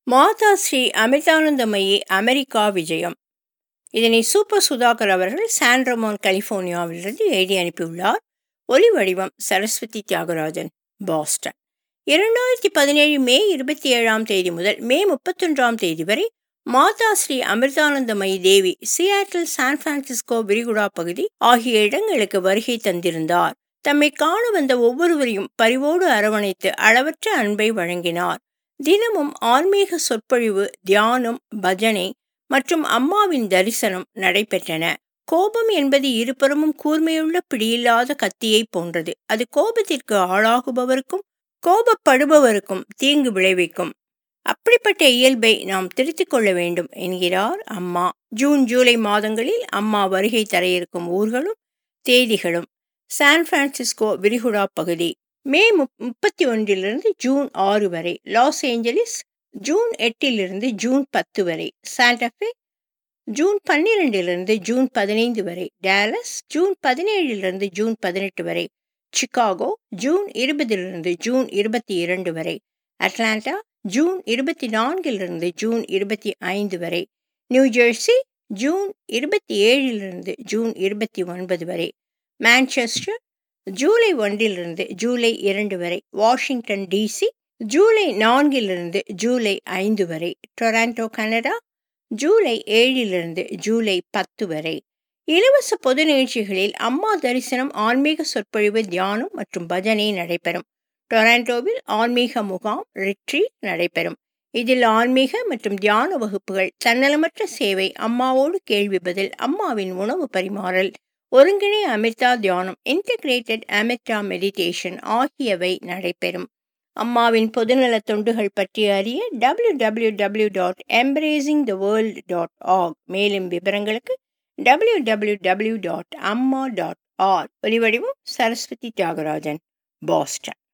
மாதா ஸ்ரீ அமிர்தானந்தமயி அமெரிக்கா விஜயம் இதனை சூப்பர் சுதாகர் அவர்கள் சான்ரமோன் கலிபோர்னியாவிலிருந்து எழுதி அனுப்பியுள்ளார் ஒலி வடிவம் சரஸ்வதி தியாகராஜன் பாஸ்டன் இரண்டாயிரத்தி பதினேழு மே இருபத்தி ஏழாம் தேதி முதல் மே முப்பத்தொன்றாம் தேதி வரை Mata Sri Amritanandamayi Devi Seattle San Francisco விரிகுடா பகுதி ஆகிய இடங்களுக்கு வருகை தந்திருந்தார் தம்மை காண வந்த ஒவ்வொருவரையும் பரிவோடு அரவணைத்து அளவற்ற அன்பை வழங்கினார் தினமும் ஆன்மீக சொற்பொழிவு தியானம் பஜனை மற்றும் அம்மாவின் தரிசனம் நடைபெற்றன கோபம் என்பது இருபுறமும் கூர்மையுள்ள பிடியில்லாத கத்தியை போன்றது அது கோபத்திற்கு ஆளாகுபவருக்கும் கோபப்படுபவருக்கும் தீங்கு விளைவிக்கும் அப்படிப்பட்ட இயல்பை நாம் திருத்திக் கொள்ள வேண்டும் என்கிறார் அம்மா ஜூன் ஜூலை மாதங்களில் அம்மா வருகை தர இருக்கும் ஊர்களும் தேதிகளும் சான் பிரான்சிஸ்கோ விரிகுடா பகுதி மே முப்பத்தி ஒன்றிலிருந்து ஜூன் ஆறு வரை லாஸ் ஏஞ்சலிஸ் ஜூன் எட்டிலிருந்து ஜூன் பத்து வரை சாண்டஃபே ஜூன் பன்னிரெண்டிலிருந்து ஜூன் பதினைந்து வரை டேலஸ் ஜூன் பதினேழிலிருந்து ஜூன் பதினெட்டு வரை சிகாகோ ஜூன் இருபதிலிருந்து ஜூன் இருபத்தி இரண்டு வரை அட்லாண்டா ஜூன் இருபத்தி நான்கிலிருந்து ஜூன் இருபத்தி ஐந்து வரை நியூ ஜெர்சி ஜூன் இருபத்தி ஏழிலிருந்து ஜூன் இருபத்தி ஒன்பது வரை மான்செஸ்டர் ஜூலை ஒன்றிலிருந்து ஜூலை இரண்டு வரை வாஷிங்டன் டிசி ஜூலை நான்கிலிருந்து ஜூலை ஐந்து வரை டொராண்டோ கனடா ஜூலை ஏழிலிருந்து ஜூலை பத்து வரை இலவச பொது நிகழ்ச்சிகளில் அம்மா தரிசனம் ஆன்மீக சொற்பொழிவு தியானம் மற்றும் பஜனை நடைபெறும் டொராண்டோவில் ஆன்மீக முகாம் ரிட்ரீட் நடைபெறும் இதில் ஆன்மீக மற்றும் தியான வகுப்புகள் தன்னலமற்ற சேவை அம்மாவோடு கேள்வி பதில் அம்மாவின் உணவு பரிமாறல் ஒருங்கிணை அமிர்தா தியானம் இன்டகிரேட்டட் அமிர்தா மெடிடேஷன் ஆகியவை நடைபெறும் அம்மாவின் பொதுநல தொண்டுகள் பற்றி அறிய W W W dot embracing the world dot org மேலும் விவரங்களுக்கு W W W dot Amma dot org ஒலிவடிவம் சரஸ்வதி தியாகராஜன் பாஸ்டன்